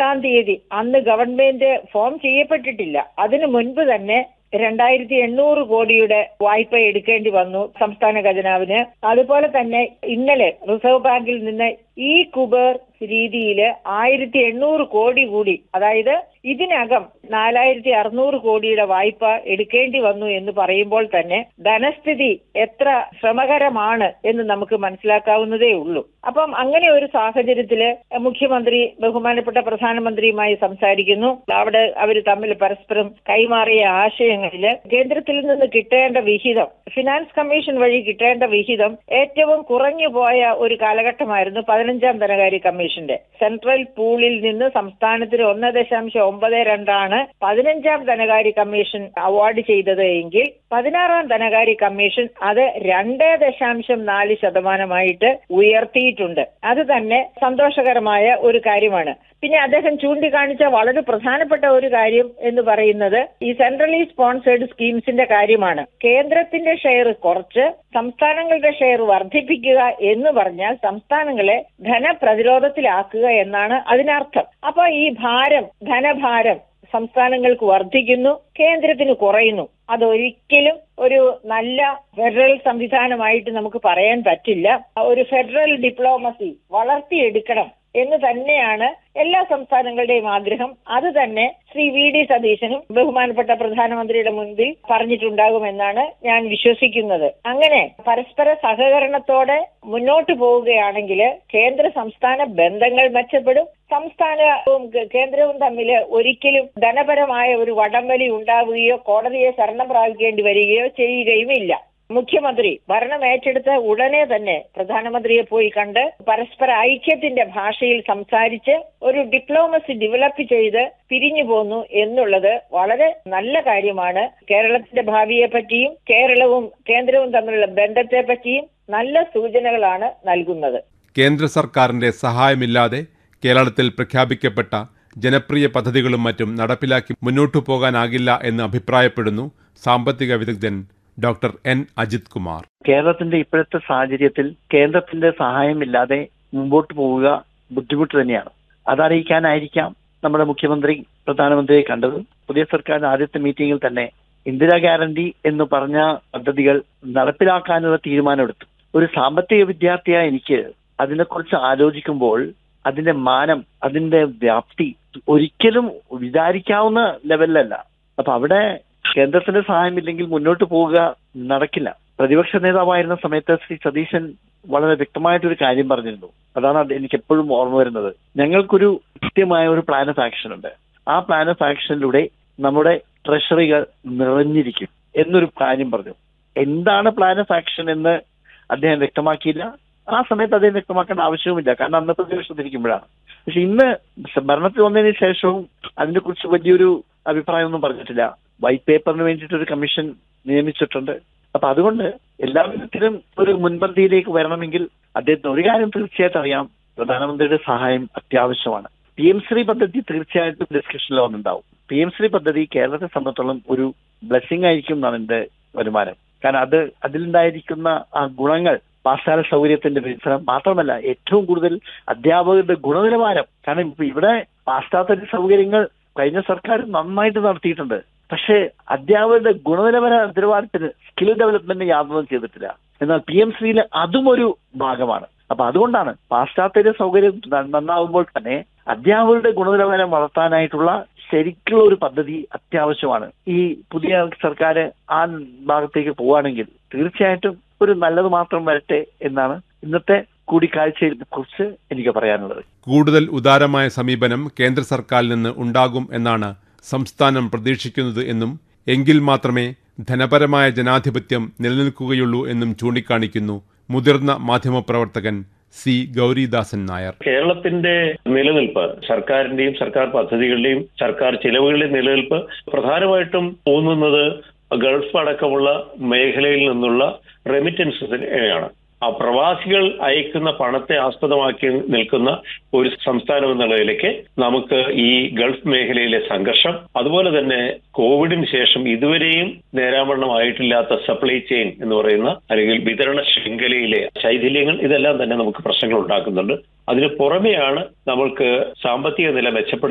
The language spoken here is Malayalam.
എട്ടാം തീയതി അന്ന് ഗവൺമെന്റ് ഫോം ചെയ്യപ്പെട്ടിട്ടില്ല അതിനു മുൻപ് തന്നെ രണ്ടായിരത്തി എണ്ണൂറ് കോടിയുടെ വായ്പ എടുക്കേണ്ടി വന്നു സംസ്ഥാന ഖജനാവിന് അതുപോലെ തന്നെ ഇന്നലെ റിസർവ് ബാങ്കിൽ നിന്ന് ഈ കുബേർ രീതിയിൽ ആയിരത്തി എണ്ണൂറ് കോടി കൂടി അതായത് ഇതിനകം നാലായിരത്തി അറുന്നൂറ് കോടിയുടെ വായ്പ എടുക്കേണ്ടി വന്നു എന്ന് പറയുമ്പോൾ തന്നെ ധനസ്ഥിതി എത്ര ശ്രമകരമാണ് എന്ന് നമുക്ക് മനസ്സിലാക്കാവുന്നതേ ഉള്ളൂ അപ്പം അങ്ങനെ ഒരു സാഹചര്യത്തില് മുഖ്യമന്ത്രി ബഹുമാനപ്പെട്ട പ്രധാനമന്ത്രിയുമായി സംസാരിക്കുന്നു അവിടെ അവർ തമ്മിൽ പരസ്പരം കൈമാറിയ ആശയങ്ങളില് കേന്ദ്രത്തിൽ നിന്ന് കിട്ടേണ്ട വിഹിതം ഫിനാൻസ് കമ്മീഷൻ വഴി കിട്ടേണ്ട വിഹിതം ഏറ്റവും കുറഞ്ഞു പോയ ഒരു കാലഘട്ടമായിരുന്നു പതിനഞ്ചാം ധനകാര്യ കമ്മീഷന്റെ സെൻട്രൽ പൂളിൽ നിന്ന് സംസ്ഥാനത്തിന് ഒന്ന് ദശാംശം ഒമ്പത് രണ്ടാണ് പതിനഞ്ചാം ധനകാര്യ കമ്മീഷൻ അവാർഡ് ചെയ്തത് എങ്കിൽ പതിനാറാം ധനകാര്യ കമ്മീഷൻ അത് രണ്ട് ദശാംശം നാല് ശതമാനമായിട്ട് ഉയർത്തിയിട്ടുണ്ട് അത് തന്നെ സന്തോഷകരമായ ഒരു കാര്യമാണ് പിന്നെ അദ്ദേഹം ചൂണ്ടിക്കാണിച്ച വളരെ പ്രധാനപ്പെട്ട ഒരു കാര്യം എന്ന് പറയുന്നത് ഈ സെൻട്രലി സ്പോൺസേഡ് സ്കീംസിന്റെ കാര്യമാണ് കേന്ദ്രത്തിന്റെ ഷെയർ കുറച്ച് സംസ്ഥാനങ്ങളുടെ ഷെയർ വർദ്ധിപ്പിക്കുക എന്ന് പറഞ്ഞാൽ സംസ്ഥാനങ്ങളെ ധനപ്രതിരോധത്തിലാക്കുക എന്നാണ് അതിനർത്ഥം അപ്പൊ ഈ ഭാരം ധനഭാരം സംസ്ഥാനങ്ങൾക്ക് വർദ്ധിക്കുന്നു കേന്ദ്രത്തിന് കുറയുന്നു അതൊരിക്കലും ഒരു നല്ല ഫെഡറൽ സംവിധാനമായിട്ട് നമുക്ക് പറയാൻ പറ്റില്ല ഒരു ഫെഡറൽ ഡിപ്ലോമസി വളർത്തിയെടുക്കണം എന്ന് തന്നെയാണ് എല്ലാ സംസ്ഥാനങ്ങളുടെയും ആഗ്രഹം അത് തന്നെ ശ്രീ വി ഡി സതീശനും ബഹുമാനപ്പെട്ട പ്രധാനമന്ത്രിയുടെ മുൻപിൽ പറഞ്ഞിട്ടുണ്ടാകുമെന്നാണ് ഞാൻ വിശ്വസിക്കുന്നത് അങ്ങനെ പരസ്പര സഹകരണത്തോടെ മുന്നോട്ട് പോവുകയാണെങ്കിൽ കേന്ദ്ര സംസ്ഥാന ബന്ധങ്ങൾ മെച്ചപ്പെടും സംസ്ഥാനവും കേന്ദ്രവും തമ്മിൽ ഒരിക്കലും ധനപരമായ ഒരു വടംവലി ഉണ്ടാവുകയോ കോടതിയെ ശരണം പ്രാപിക്കേണ്ടി വരികയോ ചെയ്യുകയുമില്ല മുഖ്യമന്ത്രി ഭരണം ഏറ്റെടുത്ത ഉടനെ തന്നെ പ്രധാനമന്ത്രിയെ പോയി കണ്ട് പരസ്പര ഐക്യത്തിന്റെ ഭാഷയിൽ സംസാരിച്ച് ഒരു ഡിപ്ലോമസി ഡെവലപ്പ് ചെയ്ത് പിരിഞ്ഞു പോന്നു എന്നുള്ളത് വളരെ നല്ല കാര്യമാണ് കേരളത്തിന്റെ ഭാവിയെ പറ്റിയും കേരളവും കേന്ദ്രവും തമ്മിലുള്ള ബന്ധത്തെ പറ്റിയും നല്ല സൂചനകളാണ് നൽകുന്നത് കേന്ദ്ര സർക്കാരിന്റെ സഹായമില്ലാതെ കേരളത്തിൽ പ്രഖ്യാപിക്കപ്പെട്ട ജനപ്രിയ പദ്ധതികളും മറ്റും നടപ്പിലാക്കി മുന്നോട്ടു പോകാനാകില്ല എന്ന് അഭിപ്രായപ്പെടുന്നു സാമ്പത്തിക വിദഗ്ധൻ ഡോക്ടർ എൻ അജിത് കുമാർ കേരളത്തിന്റെ ഇപ്പോഴത്തെ സാഹചര്യത്തിൽ കേന്ദ്രത്തിന്റെ സഹായമില്ലാതെ മുമ്പോട്ട് പോവുക ബുദ്ധിമുട്ട് തന്നെയാണ് അതറിയിക്കാനായിരിക്കാം നമ്മുടെ മുഖ്യമന്ത്രി പ്രധാനമന്ത്രിയെ കണ്ടത് പുതിയ സർക്കാരിന്റെ ആദ്യത്തെ മീറ്റിംഗിൽ തന്നെ ഇന്ദിരാ ഗ്യാരണ്ടി എന്ന് പറഞ്ഞ പദ്ധതികൾ നടപ്പിലാക്കാനുള്ള തീരുമാനമെടുത്തു ഒരു സാമ്പത്തിക വിദ്യാർത്ഥിയായ എനിക്ക് അതിനെക്കുറിച്ച് ആലോചിക്കുമ്പോൾ അതിന്റെ മാനം അതിന്റെ വ്യാപ്തി ഒരിക്കലും വിചാരിക്കാവുന്ന ലെവലിലല്ല അപ്പൊ അവിടെ കേന്ദ്രത്തിന്റെ സഹായമില്ലെങ്കിൽ മുന്നോട്ട് പോവുക നടക്കില്ല പ്രതിപക്ഷ നേതാവായിരുന്ന സമയത്ത് ശ്രീ സതീശൻ വളരെ വ്യക്തമായിട്ടൊരു കാര്യം പറഞ്ഞിരുന്നു അതാണ് അത് എനിക്ക് എപ്പോഴും ഓർമ്മ വരുന്നത് ഞങ്ങൾക്കൊരു കൃത്യമായ ഒരു പ്ലാൻ ഓഫ് ആക്ഷൻ ഉണ്ട് ആ പ്ലാൻ ഓഫ് ആക്ഷനിലൂടെ നമ്മുടെ ട്രഷറികൾ നിറഞ്ഞിരിക്കും എന്നൊരു കാര്യം പറഞ്ഞു എന്താണ് പ്ലാൻ ഓഫ് ആക്ഷൻ എന്ന് അദ്ദേഹം വ്യക്തമാക്കിയില്ല ആ സമയത്ത് അദ്ദേഹം വ്യക്തമാക്കേണ്ട ആവശ്യവുമില്ല കാരണം അന്ന് പ്രതിപക്ഷത്തിരിക്കുമ്പോഴാണ് പക്ഷെ ഇന്ന് ഭരണത്തിൽ വന്നതിന് ശേഷവും അതിനെക്കുറിച്ച് വലിയൊരു അഭിപ്രായമൊന്നും പറഞ്ഞിട്ടില്ല വൈറ്റ് പേപ്പറിന് വേണ്ടിയിട്ട് ഒരു കമ്മീഷൻ നിയമിച്ചിട്ടുണ്ട് അപ്പൊ അതുകൊണ്ട് എല്ലാ വിധത്തിലും ഒരു മുൻപന്തിയിലേക്ക് വരണമെങ്കിൽ അദ്ദേഹത്തിന് ഒരു കാര്യം തീർച്ചയായിട്ടും അറിയാം പ്രധാനമന്ത്രിയുടെ സഹായം അത്യാവശ്യമാണ് പി എം ശ്രീ പദ്ധതി തീർച്ചയായിട്ടും ഡിസ്കഷനിൽ വന്നിട്ടുണ്ടാവും പി എം ശ്രീ പദ്ധതി കേരളത്തെ സംബന്ധിച്ചോളം ഒരു ബ്ലെസ്സിംഗ് ആയിരിക്കും എന്നാണ് എന്റെ വരുമാനം കാരണം അത് അതിലുണ്ടായിരിക്കുന്ന ആ ഗുണങ്ങൾ പാഠശാല സൗകര്യത്തിന്റെ വികസനം മാത്രമല്ല ഏറ്റവും കൂടുതൽ അധ്യാപകരുടെ ഗുണനിലവാരം കാരണം ഇപ്പൊ ഇവിടെ പാശ്ചാത്യ സൗകര്യങ്ങൾ കഴിഞ്ഞ സർക്കാർ നന്നായിട്ട് നടത്തിയിട്ടുണ്ട് പക്ഷേ അധ്യാപകരുടെ ഗുണനിലവാര നിലവാരത്തിന് സ്കിൽ ഡെവലപ്മെന്റ് യാതൊന്നും ചെയ്തിട്ടില്ല എന്നാൽ പി എം ശ്രീയിൽ അതും ഒരു ഭാഗമാണ് അപ്പൊ അതുകൊണ്ടാണ് പാശ്ചാത്യ സൗകര്യം നന്നാവുമ്പോൾ തന്നെ അധ്യാപകരുടെ ഗുണനിലവാരം വളർത്താനായിട്ടുള്ള ശരിക്കുള്ള ഒരു പദ്ധതി അത്യാവശ്യമാണ് ഈ പുതിയ സർക്കാർ ആ ഭാഗത്തേക്ക് പോവുകയാണെങ്കിൽ തീർച്ചയായിട്ടും ഒരു നല്ലത് മാത്രം വരട്ടെ എന്നാണ് ഇന്നത്തെ കൂടിക്കാഴ്ചയെ കുറിച്ച് എനിക്ക് പറയാനുള്ളത് കൂടുതൽ ഉദാരമായ സമീപനം കേന്ദ്ര സർക്കാരിൽ നിന്ന് ഉണ്ടാകും എന്നാണ് സംസ്ഥാനം പ്രതീക്ഷിക്കുന്നത് എന്നും എങ്കിൽ മാത്രമേ ധനപരമായ ജനാധിപത്യം നിലനിൽക്കുകയുള്ളൂ എന്നും ചൂണ്ടിക്കാണിക്കുന്നു മുതിർന്ന മാധ്യമപ്രവർത്തകൻ സി ഗൗരിദാസൻ നായർ കേരളത്തിന്റെ നിലനിൽപ്പ് സർക്കാരിന്റെയും സർക്കാർ പദ്ധതികളുടെയും സർക്കാർ ചിലവുകളുടെയും നിലനിൽപ്പ് പ്രധാനമായിട്ടും ഊന്നുന്നത് ഗൾഫ് അടക്കമുള്ള മേഖലയിൽ നിന്നുള്ള റെമിറ്റൻസിനെയാണ് ആ പ്രവാസികൾ അയക്കുന്ന പണത്തെ ആസ്പദമാക്കി നിൽക്കുന്ന ഒരു സംസ്ഥാനം എന്നുള്ളതിലേക്ക് നമുക്ക് ഈ ഗൾഫ് മേഖലയിലെ സംഘർഷം അതുപോലെ തന്നെ കോവിഡിന് ശേഷം ഇതുവരെയും നേരാവണ്ണമായിട്ടില്ലാത്ത സപ്ലൈ ചെയിൻ എന്ന് പറയുന്ന അല്ലെങ്കിൽ വിതരണ ശൃംഖലയിലെ ശൈഥില്യങ്ങൾ ഇതെല്ലാം തന്നെ നമുക്ക് പ്രശ്നങ്ങൾ ഉണ്ടാക്കുന്നുണ്ട് അതിന് പുറമെയാണ് നമ്മൾക്ക് സാമ്പത്തിക നില മെച്ചപ്പെടുത്തുക